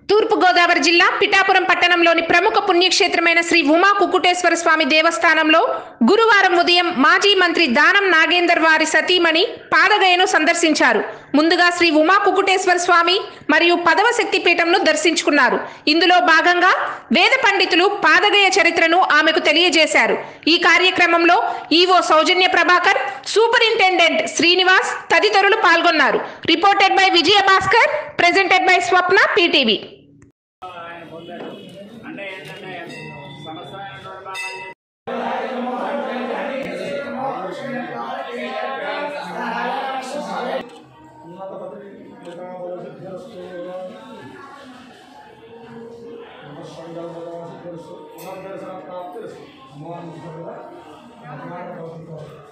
తూర్పుగోదావరి జిల్లా పిఠాపురం పట్టణంలోని ప్రముఖ పుణ్యక్షేత్రమైన శ్రీ ఉమా కుకుటేశ్వర స్వామి దేవస్థానంలో గురువారం ఉదయం మాజీ మంత్రి దానం నాగేందర్ వారి సతీమణి పాదగయను సందర్శించారు ముందుగా శ్రీ ఉమా కుకుటేశ్వర స్వామి మరియు పదవ శక్తి పీఠంను దర్శించుకున్నారు ఇందులో భాగంగా వేద పండితులు పాదగయ చరిత్రను ఆమెకు తెలియజేశారు ఈ కార్యక్రమంలో ఈవో సౌజన్య ప్రభాకర్ సూపరింటెండెంట్ శ్రీనివాస్ తదితరులు పాల్గొన్నారు reported by Vijaya Bhaskar presented by Swapna PTV ఆయన పొందాడు అంటే ఏంటంటే సంవత్సరాల భాగాలు ప్రాప్తి